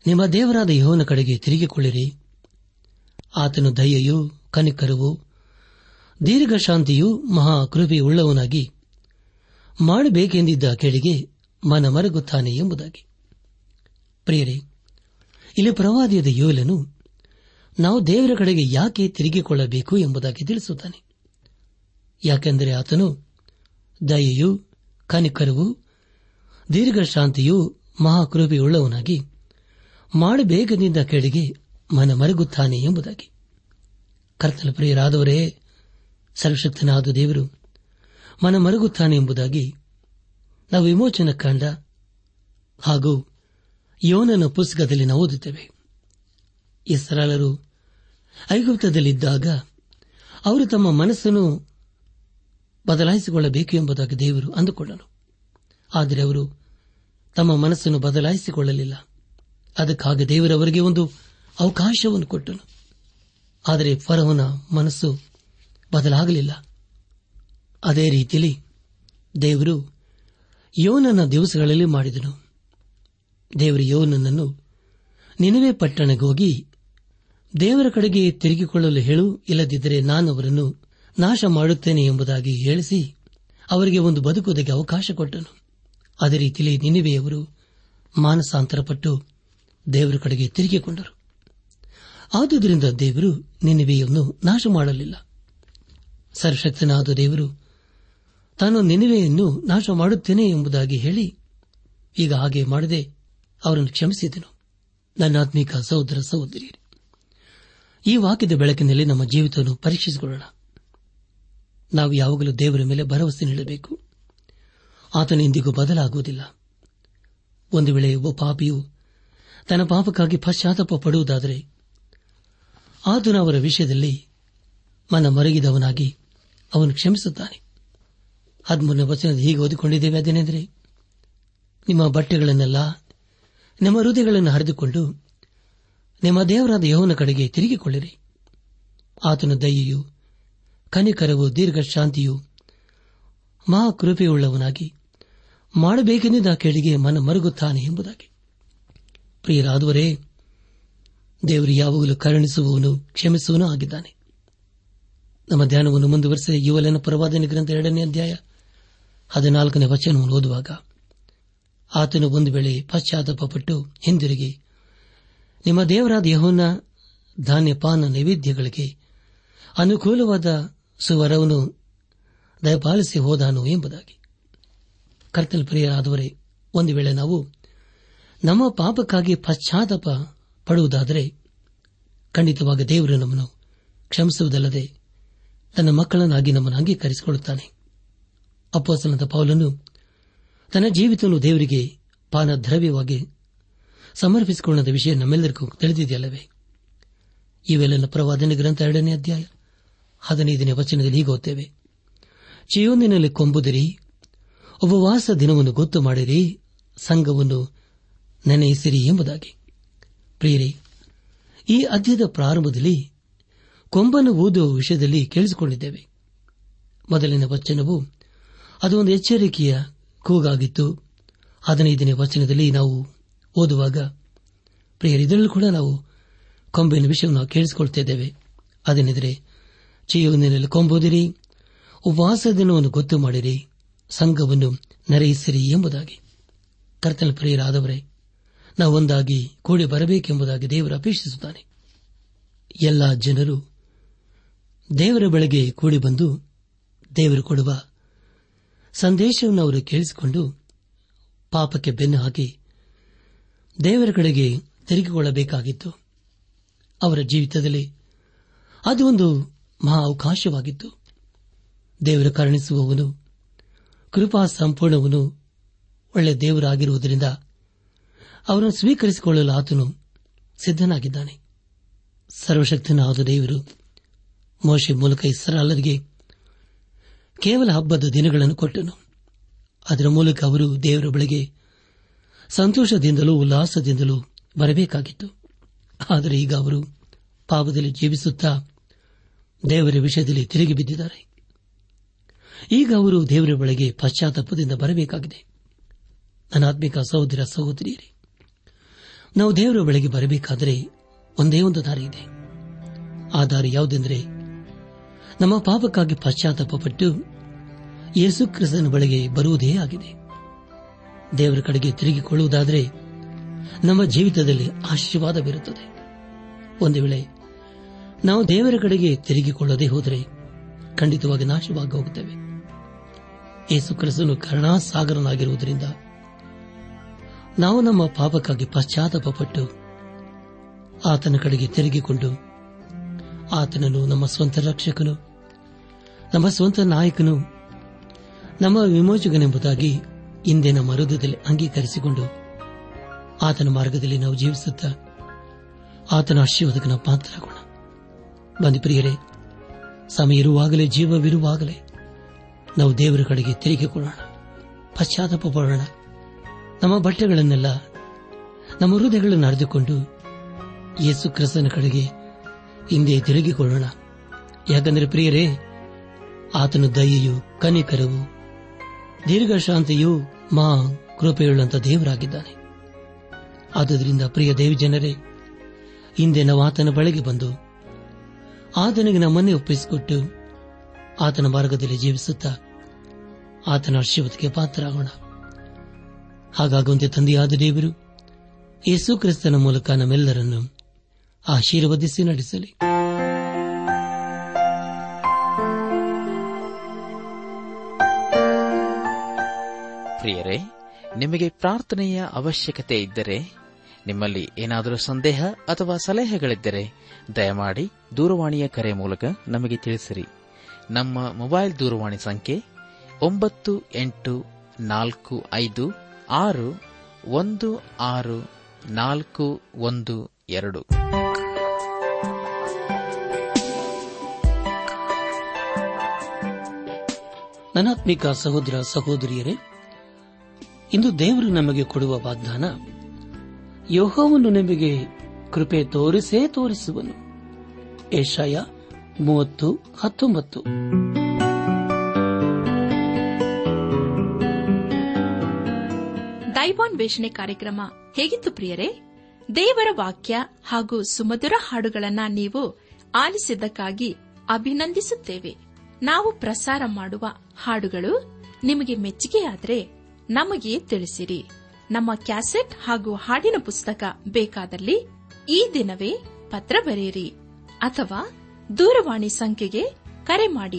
ನಿಮ್ಮ ದೇವರಾದ ಯಹೋವನ ಕಡೆಗೆ ತಿರುಗಿಕೊಳ್ಳಿರಿ ಆತನು ದಯೆಯೂ ಕನಿಕರವು ದೀರ್ಘಶಾಂತಿಯೂ ಮಹಾ ಕೃಪೆಯುಳ್ಳವನಾಗಿ ಮಾಡಬೇಕೆಂದಿದ್ದ ಕೆಳಗೆ ಮನ ಮರಗುತ್ತಾನೆ ಎಂಬುದಾಗಿ ಪ್ರಿಯರೇ ಇಲ್ಲಿ ಪ್ರವಾದಿಯಾದ ಯೋಲನು ನಾವು ದೇವರ ಕಡೆಗೆ ಯಾಕೆ ತಿರುಗಿಕೊಳ್ಳಬೇಕು ಎಂಬುದಾಗಿ ತಿಳಿಸುತ್ತಾನೆ ಯಾಕೆಂದರೆ ಆತನು ದಯೆಯು ಕನಿಕರವು ದೀರ್ಘಶಾಂತಿಯು ಮಹಾಕೃಪೆಯುಳ್ಳವನಾಗಿ ಮಾಡಬೇಗನಿಂದ ಕೆಳಗೆ ಮನ ಮರಗುತ್ತಾನೆ ಎಂಬುದಾಗಿ ಕರ್ತನ ಪ್ರಿಯರಾದವರೇ ಸರ್ವಶಕ್ತನಾದ ದೇವರು ಮನ ಮರಗುತ್ತಾನೆ ಎಂಬುದಾಗಿ ನಾವು ವಿಮೋಚನ ಕಂಡ ಹಾಗೂ ಯೋನನ ಪುಸ್ತಕದಲ್ಲಿ ನಾವು ಓದುತ್ತೇವೆ ಇಸ್ರಾಲರು ಐಗುಪ್ತದಲ್ಲಿದ್ದಾಗ ಅವರು ತಮ್ಮ ಮನಸ್ಸನ್ನು ಬದಲಾಯಿಸಿಕೊಳ್ಳಬೇಕು ಎಂಬುದಾಗಿ ದೇವರು ಅಂದುಕೊಂಡನು ಆದರೆ ಅವರು ತಮ್ಮ ಮನಸ್ಸನ್ನು ಬದಲಾಯಿಸಿಕೊಳ್ಳಲಿಲ್ಲ ಅದಕ್ಕಾಗಿ ದೇವರವರಿಗೆ ಒಂದು ಅವಕಾಶವನ್ನು ಕೊಟ್ಟನು ಆದರೆ ಫರವನ ಮನಸ್ಸು ಬದಲಾಗಲಿಲ್ಲ ಅದೇ ರೀತಿಯಲ್ಲಿ ದೇವರು ಯೋನನ ದಿವಸಗಳಲ್ಲಿ ಮಾಡಿದನು ದೇವರು ಯೋನನನ್ನು ನಿನವೆ ಪಟ್ಟಣಕ್ಕೆ ಹೋಗಿ ದೇವರ ಕಡೆಗೆ ತಿರುಗಿಕೊಳ್ಳಲು ಹೇಳು ಇಲ್ಲದಿದ್ದರೆ ನಾನು ಅವರನ್ನು ನಾಶ ಮಾಡುತ್ತೇನೆ ಎಂಬುದಾಗಿ ಹೇಳಿಸಿ ಅವರಿಗೆ ಒಂದು ಬದುಕುವುದಕ್ಕೆ ಅವಕಾಶ ಕೊಟ್ಟನು ಅದೇ ರೀತಿಯಲ್ಲಿ ನಿನಿವೆಯವರು ಮಾನಸಾಂತರಪಟ್ಟು ದೇವರ ಕಡೆಗೆ ತಿರುಗಿಕೊಂಡರು ಆದುದರಿಂದ ದೇವರು ನಿನಿವೆಯನ್ನು ನಾಶ ಮಾಡಲಿಲ್ಲ ಸರ್ವಶಕ್ತನಾದ ದೇವರು ತಾನು ನಿನಿವೆಯನ್ನು ನಾಶ ಮಾಡುತ್ತೇನೆ ಎಂಬುದಾಗಿ ಹೇಳಿ ಈಗ ಹಾಗೆ ಮಾಡದೆ ಅವರನ್ನು ಕ್ಷಮಿಸಿದನು ನನ್ನಾತ್ಮೀಕ ಸಹೋದರ ಸಹೋದರಿಯರು ಈ ವಾಕ್ಯದ ಬೆಳಕಿನಲ್ಲಿ ನಮ್ಮ ಜೀವಿತವನ್ನು ಪರೀಕ್ಷಿಸಿಕೊಳ್ಳೋಣ ನಾವು ಯಾವಾಗಲೂ ದೇವರ ಮೇಲೆ ಭರವಸೆ ನೀಡಬೇಕು ಆತನ ಇಂದಿಗೂ ಬದಲಾಗುವುದಿಲ್ಲ ಒಂದು ವೇಳೆ ಒಬ್ಬ ಪಾಪಿಯು ತನ್ನ ಪಾಪಕ್ಕಾಗಿ ಪಶ್ಚಾತ್ತಾಪ ಪಡುವುದಾದರೆ ಆತನು ಅವರ ವಿಷಯದಲ್ಲಿ ಮನ ಮರಗಿದವನಾಗಿ ಅವನು ಕ್ಷಮಿಸುತ್ತಾನೆ ಹದಿಮೂರನೇ ವಚನದ ಹೀಗೆ ಓದಿಕೊಂಡಿದ್ದೇವೆ ಅದೇನೆಂದರೆ ನಿಮ್ಮ ಬಟ್ಟೆಗಳನ್ನೆಲ್ಲ ನಿಮ್ಮ ಹೃದಯಗಳನ್ನು ಹರಿದುಕೊಂಡು ನಿಮ್ಮ ದೇವರಾದ ಯಹೋವನ ಕಡೆಗೆ ತಿರುಗಿಕೊಳ್ಳಿರಿ ಆತನ ದಯೆಯು ಕನಿಕರವು ದೀರ್ಘ ಶಾಂತಿಯು ಮಹಾಕೃಪೆಯುಳ್ಳವನಾಗಿ ಮಾಡಬೇಕೆಂದಿದ್ದ ಕೆಳಗೆ ಮನ ಮರುಗುತ್ತಾನೆ ಎಂಬುದಾಗಿ ಪ್ರಿಯರಾದವರೇ ದೇವರು ಯಾವಾಗಲೂ ಕರುಣಿಸುವವನು ಕ್ಷಮಿಸುವನೂ ಆಗಿದ್ದಾನೆ ನಮ್ಮ ಧ್ಯಾನವನ್ನು ಮುಂದುವರೆಸಿ ಯುವಲನ ಪ್ರವಾದನೆ ಗ್ರಂಥ ಎರಡನೇ ಅಧ್ಯಾಯ ಹದಿನಾಲ್ಕನೇ ವಚನವನ್ನು ಓದುವಾಗ ಆತನು ಒಂದು ವೇಳೆ ಪಶ್ಚಾತ್ತಾಪಪಟ್ಟು ಹಿಂದಿರುಗಿ ನಿಮ್ಮ ದೇವರಾದ ಯಹೋನ ಧಾನ್ಯಪಾನ ನೈವೇದ್ಯಗಳಿಗೆ ಅನುಕೂಲವಾದ ಸುವರವನ್ನು ದಯಪಾಲಿಸಿ ಹೋದಾನು ಎಂಬುದಾಗಿ ಕರ್ತನ ಪ್ರಿಯರಾದವರೇ ಒಂದು ವೇಳೆ ನಾವು ನಮ್ಮ ಪಾಪಕ್ಕಾಗಿ ಪಶ್ಚಾತ್ತಾಪ ಪಡುವುದಾದರೆ ಖಂಡಿತವಾಗಿ ದೇವರು ನಮ್ಮನ್ನು ಕ್ಷಮಿಸುವುದಲ್ಲದೆ ತನ್ನ ಮಕ್ಕಳನ್ನಾಗಿ ನಮ್ಮನ್ನು ಅಂಗೀಕರಿಸಿಕೊಳ್ಳುತ್ತಾನೆ ಅಪ್ಪಸನದ ಪೌಲನು ತನ್ನ ಜೀವಿತವನ್ನು ದೇವರಿಗೆ ಪಾನ ದ್ರವ್ಯವಾಗಿ ಸಮರ್ಪಿಸಿಕೊಳ್ಳದ ವಿಷಯ ನಮ್ಮೆಲ್ಲರಿಗೂ ತಿಳಿದಿದೆಯಲ್ಲವೇ ಇವೆಲ್ಲ ಪ್ರವಾದನೆ ಗ್ರಂಥ ಎರಡನೇ ಅಧ್ಯಾಯ ಹದಿನೈದನೇ ವಚನದಲ್ಲಿ ಹೀಗೆ ಓದ್ತೇವೆ ಚಿಯೋನಿನಲ್ಲಿ ಕೊಂಬುದಿರಿ ಉಪವಾಸ ದಿನವನ್ನು ಗೊತ್ತು ಮಾಡಿರಿ ಸಂಘವನ್ನು ನೆನೆಯಿಸಿರಿ ಎಂಬುದಾಗಿ ಪ್ರಿಯರೇ ಈ ಅಧ್ಯಯದ ಪ್ರಾರಂಭದಲ್ಲಿ ಕೊಂಬನ್ನು ಓದುವ ವಿಷಯದಲ್ಲಿ ಕೇಳಿಸಿಕೊಂಡಿದ್ದೇವೆ ಮೊದಲಿನ ವಚನವು ಅದು ಒಂದು ಎಚ್ಚರಿಕೆಯ ಕೂಗಾಗಿತ್ತು ಹದಿನೈದನೇ ವಚನದಲ್ಲಿ ನಾವು ಓದುವಾಗ ಪ್ರಿಯರ್ ಇದರಲ್ಲೂ ಕೂಡ ನಾವು ಕೊಂಬಿನ ವಿಷಯವನ್ನು ನಾವು ಕೇಳಿಸಿಕೊಳ್ತಿದ್ದೇವೆ ಅದೇನೆಂದರೆ ಚೀಯೋನಿನಲ್ಲಿ ಕೊಂಬೋದಿರಿ ಉಪವಾಸ ದಿನವನ್ನು ಗೊತ್ತು ಮಾಡಿರಿ ಸಂಘವನ್ನು ನೆರೆಯಿಸಿರಿ ಎಂಬುದಾಗಿ ಕರ್ತನ ಪ್ರಿಯರಾದವರೇ ನಾವು ಒಂದಾಗಿ ಕೂಡಿ ಬರಬೇಕೆಂಬುದಾಗಿ ದೇವರು ಅಪೇಕ್ಷಿಸುತ್ತಾನೆ ಎಲ್ಲ ಜನರು ದೇವರ ಬೆಳಗ್ಗೆ ಕೂಡಿ ಬಂದು ದೇವರು ಕೊಡುವ ಸಂದೇಶವನ್ನು ಅವರು ಕೇಳಿಸಿಕೊಂಡು ಪಾಪಕ್ಕೆ ಬೆನ್ನು ಹಾಕಿ ದೇವರ ಕಡೆಗೆ ತಿರುಗಿಕೊಳ್ಳಬೇಕಾಗಿತ್ತು ಅವರ ಜೀವಿತದಲ್ಲಿ ಅದು ಒಂದು ಮಹಾ ಅವಕಾಶವಾಗಿತ್ತು ದೇವರ ಕರುಣಿಸುವವನು ಕೃಪಾ ಸಂಪೂರ್ಣವನು ಒಳ್ಳೆ ದೇವರಾಗಿರುವುದರಿಂದ ಅವರನ್ನು ಸ್ವೀಕರಿಸಿಕೊಳ್ಳಲು ಆತನು ಸಿದ್ದನಾಗಿದ್ದಾನೆ ಸರ್ವಶಕ್ತನಾದ ದೇವರು ಮೋಶೆ ಮೂಲಕ ಇಸ್ರಾಲರಿಗೆ ಕೇವಲ ಹಬ್ಬದ ದಿನಗಳನ್ನು ಕೊಟ್ಟನು ಅದರ ಮೂಲಕ ಅವರು ದೇವರ ಬಳಿಗೆ ಸಂತೋಷದಿಂದಲೂ ಉಲ್ಲಾಸದಿಂದಲೂ ಬರಬೇಕಾಗಿತ್ತು ಆದರೆ ಈಗ ಅವರು ಪಾಪದಲ್ಲಿ ಜೀವಿಸುತ್ತಾ ದೇವರ ವಿಷಯದಲ್ಲಿ ತಿರುಗಿ ಬಿದ್ದಿದ್ದಾರೆ ಈಗ ಅವರು ದೇವರ ಬಳಿಗೆ ಪಶ್ಚಾತ್ತಾಪದಿಂದ ಬರಬೇಕಾಗಿದೆ ನನ್ನ ಆತ್ಮಿಕ ಸಹೋದರ ಸಹೋದರಿಯರೇ ನಾವು ದೇವರ ಬಳಿಗೆ ಬರಬೇಕಾದರೆ ಒಂದೇ ಒಂದು ದಾರಿ ಇದೆ ಆ ದಾರಿ ಯಾವುದೆಂದರೆ ನಮ್ಮ ಪಾಪಕ್ಕಾಗಿ ಪಶ್ಚಾತ್ತಾಪಪಟ್ಟು ಯೇಸು ಕ್ರಿಸ್ತನ ಬಳಿಗೆ ಬರುವುದೇ ಆಗಿದೆ ದೇವರ ಕಡೆಗೆ ತಿರುಗಿಕೊಳ್ಳುವುದಾದರೆ ನಮ್ಮ ಜೀವಿತದಲ್ಲಿ ಆಶೀರ್ವಾದವಿರುತ್ತದೆ ಒಂದು ವೇಳೆ ನಾವು ದೇವರ ಕಡೆಗೆ ತಿರುಗಿಕೊಳ್ಳದೆ ಹೋದರೆ ಖಂಡಿತವಾಗಿ ನಾಶವಾಗಿ ಹೋಗುತ್ತೇವೆ ಯೇಸು ಕ್ರಿಸ್ತನು ಕರುಣಾಸಾಗರನಾಗಿರುವುದರಿಂದ ನಾವು ನಮ್ಮ ಪಾಪಕ್ಕಾಗಿ ಪಶ್ಚಾತ್ತಾಪಪಟ್ಟು ಆತನ ಕಡೆಗೆ ತಿರುಗಿಕೊಂಡು ಆತನನ್ನು ನಮ್ಮ ಸ್ವಂತ ರಕ್ಷಕನು ನಮ್ಮ ಸ್ವಂತ ನಾಯಕನು ನಮ್ಮ ವಿಮೋಚಕನೆಂಬುದಾಗಿ ಹಿಂದೆ ನಮ್ಮ ಹೃದಯದಲ್ಲಿ ಅಂಗೀಕರಿಸಿಕೊಂಡು ಆತನ ಮಾರ್ಗದಲ್ಲಿ ನಾವು ಜೀವಿಸುತ್ತಾ ಆತನ ಆಶೀರ್ವಾದಕ್ಕೆ ನಾವು ಪಾತ್ರರಾಗೋಣ ಬಂದಿ ಪ್ರಿಯರೇ ಸಮಯ ಇರುವಾಗಲೇ ಜೀವವಿರುವಾಗಲೇ ನಾವು ದೇವರ ಕಡೆಗೆ ತಿರುಗಿಕೊಳ್ಳೋಣ ಪಶ್ಚಾತ್ತಾಪ ಪಡೋಣ ನಮ್ಮ ಬಟ್ಟೆಗಳನ್ನೆಲ್ಲ ನಮ್ಮ ಹೃದಯಗಳನ್ನು ಅರಿದುಕೊಂಡು ಯೇಸು ಕ್ರಿಸ್ತನ ಕಡೆಗೆ ಹಿಂದೆ ತಿರುಗಿಕೊಳ್ಳೋಣ ಯಾಕಂದರೆ ಪ್ರಿಯರೇ ಆತನು ದಯೆಯು ಕನಿಕರವು ದೀರ್ಘಶಾಂತಿಯು ಮಾ ಕೃಪೆಯುಳ್ಳಂತ ದೇವರಾಗಿದ್ದಾನೆ ಆದುದರಿಂದ ಪ್ರಿಯ ದೇವಜನರೇ ಹಿಂದೆ ನಾವು ಆತನ ಬಳಿಗೆ ಬಂದು ಆತನಿಗೆ ನಮ್ಮನ್ನೇ ಒಪ್ಪಿಸಿಕೊಟ್ಟು ಆತನ ಮಾರ್ಗದಲ್ಲಿ ಜೀವಿಸುತ್ತಾ ಆತನ ಆಶೀರ್ವಾದಕ್ಕೆ ಪಾತ್ರರಾಗೋಣ ಹಾಗಾಗುವಂತೆ ತಂದೆಯಾದ ದೇವರು ಯೇಸು ಕ್ರಿಸ್ತನ ಮೂಲಕ ನಮ್ಮೆಲ್ಲರನ್ನು ಆಶೀರ್ವದಿಸಿ ನಡೆಸಲಿ
ಪ್ರಿಯರೇ ನಿಮಗೆ ಪ್ರಾರ್ಥನೆಯ ಅವಶ್ಯಕತೆ ಇದ್ದರೆ ನಿಮ್ಮಲ್ಲಿ ಏನಾದರೂ ಸಂದೇಹ ಅಥವಾ ಸಲಹೆಗಳಿದ್ದರೆ ದಯಮಾಡಿ ದೂರವಾಣಿಯ ಕರೆ ಮೂಲಕ ನಮಗೆ ತಿಳಿಸಿರಿ ನಮ್ಮ ಮೊಬೈಲ್ ದೂರವಾಣಿ ಸಂಖ್ಯೆ ಒಂಬತ್ತು ಎಂಟು ನಾಲ್ಕು ಐದು ಆರು ಒಂದು ಆರು ನಾಲ್ಕು ಒಂದು ಎರಡು
ನನಾತ್ಮಿಕ ಸಹೋದರ ಸಹೋದರಿಯರೇ ಇಂದು ದೇವರು ನಮಗೆ ಕೊಡುವ ವಾಗ್ದಾನ ಯೋಹವನ್ನು ನಮಗೆ ಕೃಪೆ ತೋರಿಸೇ ತೋರಿಸುವನು ಏಷಯ ಮೂವತ್ತು ಹತ್ತೊಂಬತ್ತು
ದೈವಾನ್ವೇಷಣೆ ಕಾರ್ಯಕ್ರಮ ಹೇಗಿತ್ತು ಪ್ರಿಯರೇ ದೇವರ ವಾಕ್ಯ ಹಾಗೂ ಸುಮಧುರ ಹಾಡುಗಳನ್ನ ನೀವು ಆಲಿಸಿದ್ದಕ್ಕಾಗಿ ಅಭಿನಂದಿಸುತ್ತೇವೆ ನಾವು ಪ್ರಸಾರ ಮಾಡುವ ಹಾಡುಗಳು ನಿಮಗೆ ಮೆಚ್ಚುಗೆಯಾದರೆ ನಮಗೆ ತಿಳಿಸಿರಿ ನಮ್ಮ ಕ್ಯಾಸೆಟ್ ಹಾಗೂ ಹಾಡಿನ ಪುಸ್ತಕ ಬೇಕಾದಲ್ಲಿ ಈ ದಿನವೇ ಪತ್ರ ಬರೆಯಿರಿ ಅಥವಾ ದೂರವಾಣಿ ಸಂಖ್ಯೆಗೆ ಕರೆ ಮಾಡಿ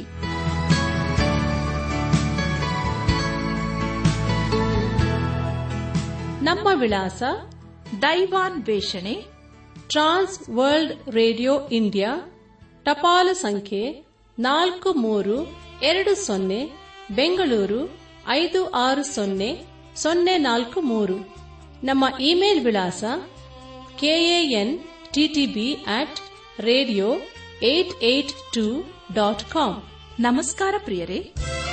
ನಮ್ಮ ವಿಳಾಸ
ದೈವಾನ್ ವೇಷಣೆ
ಟ್ರಾನ್ಸ್ ವರ್ಲ್ಡ್ ರೇಡಿಯೋ ಇಂಡಿಯಾ ಟಪಾಲು ಸಂಖ್ಯೆ ನಾಲ್ಕು ಮೂರು ಎರಡು ಸೊನ್ನೆ ಬೆಂಗಳೂರು ಐದು ಆರು ಸೊನ್ನೆ ಸೊನ್ನೆ ನಾಲ್ಕು ಮೂರು ನಮ್ಮ ಇಮೇಲ್ ವಿಳಾಸ KAN TTB at radio eight eight two dot com
ನಮಸ್ಕಾರ ಪ್ರಿಯರೇ